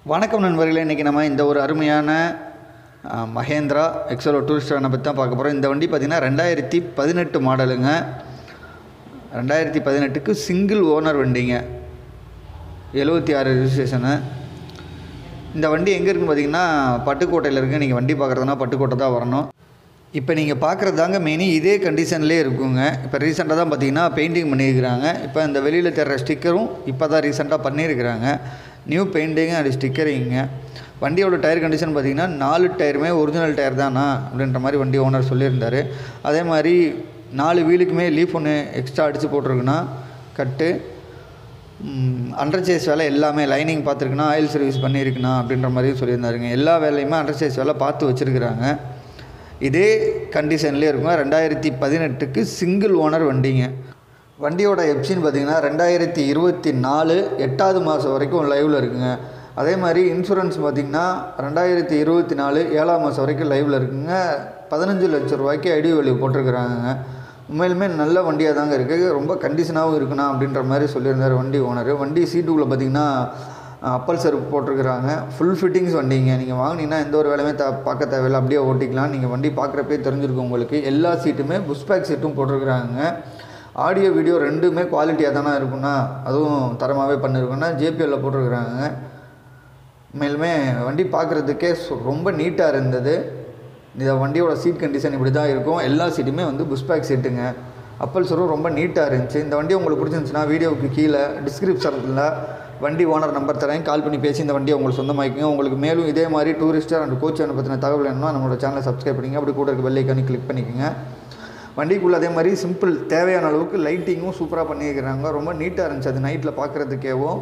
வணக்கம் நண்பர்களே இன்றைக்கி நம்ம இந்த ஒரு அருமையான ஆ, மஹேந்திரா எக்ஸலோ டூரிஸ்ட் வேனை பற்றி தான் பார்க்க போகிறோம் இந்த வண்டி பார்த்திங்கன்னா ரெண்டாயிரத்தி பதினெட்டு மாடலுங்க ரெண்டாயிரத்தி பதினெட்டுக்கு சிங்கிள் ஓனர் வண்டிங்க எழுபத்தி ஆறு ரிஜிஸ்ட்ரேஷனு இந்த வண்டி எங்கே இருக்குன்னு பார்த்தீங்கன்னா பட்டுக்கோட்டையில் இருக்குது நீங்கள் வண்டி பார்க்குறதுனா பட்டுக்கோட்டை தான் வரணும் இப்போ நீங்கள் பார்க்குறது தாங்க மெயினி இதே கண்டிஷன்லேயே இருக்குங்க இப்போ ரீசெண்டாக தான் பார்த்தீங்கன்னா பெயிண்டிங் பண்ணியிருக்கிறாங்க இப்போ இந்த வெளியில் தர்ற ஸ்டிக்கரும் இப்போ தான் ரீசெண்டாக பண்ணியிருக்கிறாங்க நியூ பெயிண்டிங் அண்ட் ஸ்டிக்கரிங்க வண்டியோட டயர் கண்டிஷன் பார்த்தீங்கன்னா நாலு டயருமே ஒரிஜினல் டயர் தானா அப்படின்ற மாதிரி வண்டி ஓனர் சொல்லியிருந்தார் அதே மாதிரி நாலு வீலுக்குமே லீஃப் ஒன்று எக்ஸ்ட்ரா அடித்து போட்டிருக்குன்னா கட்டு அண்டர்சேஸ் வேலை எல்லாமே லைனிங் பார்த்துருக்குன்னா ஆயில் சர்வீஸ் பண்ணியிருக்குண்ணா அப்படின்ற மாதிரி சொல்லியிருந்தாருங்க எல்லா வேலையுமே அண்டர்சேஸ் வேலை பார்த்து வச்சுருக்குறாங்க இதே கண்டிஷன்லேயே இருக்குங்க ரெண்டாயிரத்தி பதினெட்டுக்கு சிங்கிள் ஓனர் வண்டிங்க வண்டியோட எப்சின்னு பார்த்தீங்கன்னா ரெண்டாயிரத்தி இருபத்தி நாலு எட்டாவது மாதம் வரைக்கும் லைவில் இருக்குங்க அதே மாதிரி இன்சூரன்ஸ் பார்த்திங்கன்னா ரெண்டாயிரத்தி இருபத்தி நாலு ஏழாம் மாதம் வரைக்கும் லைவில் இருக்குங்க பதினஞ்சு லட்ச ரூபாய்க்கு ஐடி வேல்யூ போட்டிருக்கிறாங்க உண்மையிலுமே நல்ல வண்டியாக தாங்க இருக்குது ரொம்ப கண்டிஷனாகவும் இருக்குண்ணா அப்படின்ற மாதிரி சொல்லியிருந்தார் வண்டி ஓனர் வண்டி சீட்டுக்குள்ளே பார்த்தீங்கன்னா அப்பல் செருப்பு போட்டிருக்கிறாங்க ஃபுல் ஃபிட்டிங்ஸ் வண்டிங்க நீங்கள் வாங்கினீங்கன்னா எந்த ஒரு வேலையுமே த பார்க்க தேவையில்லை அப்படியே ஓட்டிக்கலாம் நீங்கள் வண்டி பார்க்குறப்பே தெரிஞ்சிருக்கும் உங்களுக்கு எல்லா சீட்டுமே புஷ் பேக் சீட்டும் போட்டிருக்கிறாங்க ஆடியோ வீடியோ ரெண்டுமே குவாலிட்டியாக தானே இருக்குண்ணா அதுவும் தரமாகவே பண்ணியிருக்கோன்னா ஜேபிஎல்ல போட்டிருக்கிறாங்க மேலுமே வண்டி பார்க்குறதுக்கே சு- ரொம்ப நீட்டாக இருந்தது இந்த வண்டியோட சீட் கண்டிஷன் இப்படி தான் இருக்கும் எல்லா சீட்டுமே வந்து புஷ் பேக் சீட்டுங்க அப்பல் சரும் ரொம்ப நீட்டாக இருந்துச்சு இந்த வண்டி உங்களுக்கு பிடிச்சிருந்துச்சுன்னா வீடியோவுக்கு கீழே டிஸ்கிரிப்ஷனில் வண்டி ஓனர் நம்பர் தரேன் கால் பண்ணி பேசி இந்த வண்டியை உங்களுக்கு சொந்தமாக்கிங்க உங்களுக்கு மேலும் இதே மாதிரி டூரிஸ்டர் அண்ட் கோச் வேனை பற்றின தகவல் வேணும்னா நம்மளோட சேனலை சப்ஸ்கிரைப் பண்ணிங்க அப்படி கூட இருக்க பெல்லைக்கானி கிளிக் பண்ணிக்கோங்க வண்டிக்குள்ளே அதே மாதிரி சிம்பிள் தேவையான அளவுக்கு லைட்டிங்கும் சூப்பராக பண்ணியிருக்கிறாங்க ரொம்ப நீட்டாக இருந்துச்சு அது நைட்டில் பார்க்குறதுக்கேவும்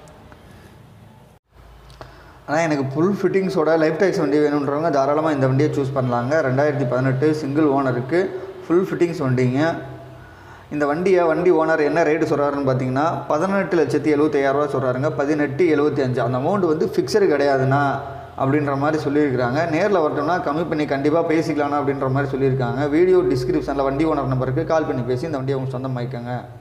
ஆனால் எனக்கு ஃபுல் ஃபிட்டிங்ஸோட லைஃப் டைக்ஸ் வண்டி வேணுன்றவங்க தாராளமாக இந்த வண்டியை சூஸ் பண்ணலாங்க ரெண்டாயிரத்தி பதினெட்டு சிங்கிள் ஓனருக்கு ஃபுல் ஃபிட்டிங்ஸ் வண்டிங்க இந்த வண்டியை வண்டி ஓனர் என்ன ரேட்டு சொல்கிறாருன்னு பார்த்தீங்கன்னா பதினெட்டு லட்சத்தி எழுபத்தையாயிரரூவா சொல்கிறாருங்க பதினெட்டு எழுபத்தி அஞ்சு அந்த அமௌண்ட் வந்து ஃபிக்ஸடு கிடையாதுண்ணா அப்படின்ற மாதிரி சொல்லியிருக்கிறாங்க நேரில் வரட்டோம்னா கம்மி பண்ணி கண்டிப்பாக பேசிக்கலாம்னா அப்படின்ற மாதிரி சொல்லியிருக்காங்க வீடியோ டிஸ்கிரிப்ஷனில் வண்டி ஓனர் நம்பருக்கு கால் பண்ணி பேசி இந்த வண்டியை அவங்க சொந்தமாக்கிக்கோங்க